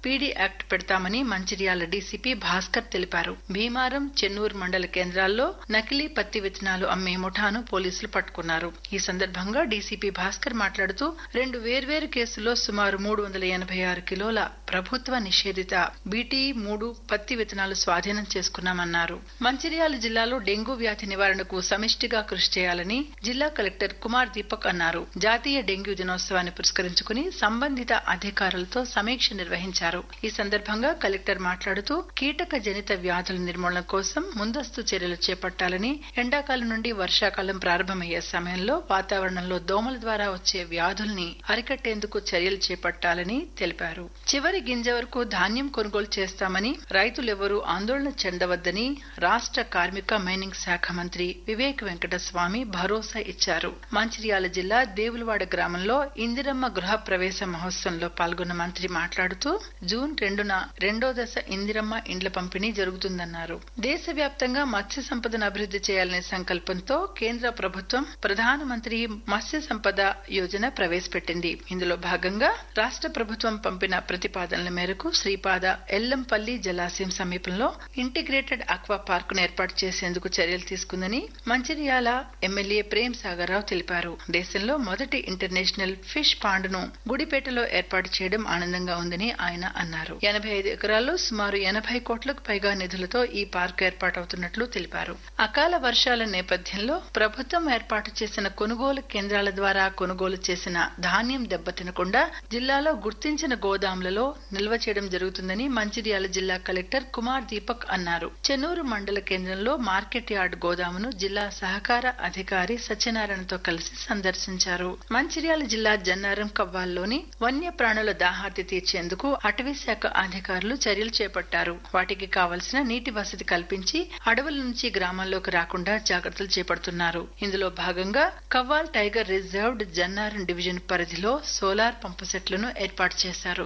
PD act పెడతామని Mancherial DCP Bhaskar తెలిపారు భీమారం చెన్నూరు మండల కేంద్రాల్లో నకిలీ పత్తి విత్తనాలు అమ్మే ముఠాను పోలీసులు పట్టుకున్నారు ఈ సందర్భంగా డీసీపీ భాస్కర్ మాట్లాడుతూ రెండు వేర్వేరు కేసుల్లో సుమారు మూడు వందల ఎనభై ఆరు కిలోల ప్రభుత్వ నిషేధిత బీటీ మూడు పత్తి విత్తనాలు స్వాధీనం చేసుకున్నామన్నారు మంచిర్యాల జిల్లాలో డెంగూ వ్యాధి నివారణకు సమిష్టిగా కృషి చేయాలని జిల్లా కలెక్టర్ కుమార్ దీపక్ అన్నారు జాతీయ డెంగ్యూ దినోత్సవాన్ని పురస్కరించుకుని సంబంధిత అధికారులతో సమీక్ష నిర్వహించారు ఈ సందర్భంగా కలెక్టర్ మాట్లాడుతూ కీటక జనిత వ్యాధుల నిర్మూలన కోసం ముందస్తు చర్యలు చేపట్టాలని ఎండాకాలం నుండి వర్షాకాలం ప్రారంభమయ్యే సమయంలో వాతావరణంలో దోమల ద్వారా వచ్చే వ్యాధుల్ని అరికట్టేందుకు చర్యలు చేపట్టాలని తెలిపారు చివరి గింజ వరకు ధాన్యం కొనుగోలు చేస్తామని రైతులెవరూ ఆందోళన చెందవద్దని రాష్ట్ర కార్మిక మైనింగ్ శాఖ మంత్రి వివేక్ వెంకటస్వామి భరోసా ఇచ్చారు మంచిర్యాల జిల్లా దేవులవాడ గ్రామంలో ఇందిరమ్మ గృహ ప్రవేశ మహోత్సవంలో పాల్గొన్న మంత్రి మాట్లాడుతూ జూన్ రెండున రెండో దశ ఇందిరమ్మ ఇండ్ల పంపిణీ జరుగుతుందన్నారు దేశవ్యాప్తంగా మత్స్య సంపదను అభివృద్ధి చేయాలనే సంకల్పంతో కేంద్ర ప్రభుత్వం ప్రధానమంత్రి మత్స్య సంపద యోజన ప్రవేశపెట్టింది ఇందులో భాగంగా రాష్ట్ర ప్రభుత్వం పంపిన ప్రతిపాదనల మేరకు శ్రీపాద ఎల్లంపల్లి జలాశయం సమీపంలో ఇంటిగ్రేటెడ్ అక్వా పార్కును ఏర్పాటు చేసేందుకు చర్యలు తీసుకుందని మంచిర్యాల ఎమ్మెల్యే ప్రేమ్ సాగర్రావు తెలిపారు దేశంలో మొదటి ఇంటర్నేషనల్ ఫిష్ పాండ్ను గుడిపేటలో ఏర్పాటు చేయడం ఆనందంగా ఉందని ఆయన అన్నారు ఎనభై ఐదు ఎకరాల్లో సుమారు ఎనభై కోట్లకు పైగా నిధులతో ఈ పార్క్ ఏర్పాటవుతున్నట్లు తెలిపారు అకాల వర్షాల నేపథ్యంలో ప్రభుత్వం ఏర్పాటు చేసిన కొనుగోలు కేంద్రాల ద్వారా కొనుగోలు చేసిన ధాన్యం దెబ్బతినకుండా జిల్లాలో గుర్తించిన గోదాములలో నిల్వ చేయడం జరుగుతుందని మంచిర్యాల జిల్లా కలెక్టర్ కుమార్ దీపక్ అన్నారు చెన్నూరు మండల కేంద్రంలో మార్కెట్ యార్డ్ గోదామును జిల్లా సహకార అధికారి సత్యనారాయణతో కలిసి సందర్శించారు మంచిర్యాల జిల్లా జన్నారం కవ్వాల్లోని వన్య ప్రాణుల దాహార్తి తీర్చేందుకు అటవీ శాఖ అధికారులు చర్యలు చేపట్టారు వాటికి కావలసిన నీటి వసతి కల్పించి అడవుల నుంచి గ్రామాల్లోకి రాకుండా జాగ్రత్తలు చేపడుతున్నారు ఇందులో భాగంగా Kawal tiger reserved Jannaram division పరిధిలో సోలార్ పంపు సెట్లను ఏర్పాటు చేశారు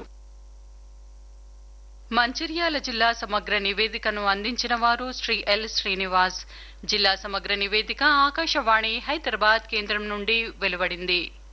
మంచిర్యాల జిల్లా సమగ్ర నివేదికను అందించిన వారు శ్రీ ఎల్ శ్రీనివాస్ జిల్లా సమగ్ర నివేదిక ఆకాశవాణి హైదరాబాద్ కేంద్రం నుండి వెలువడింది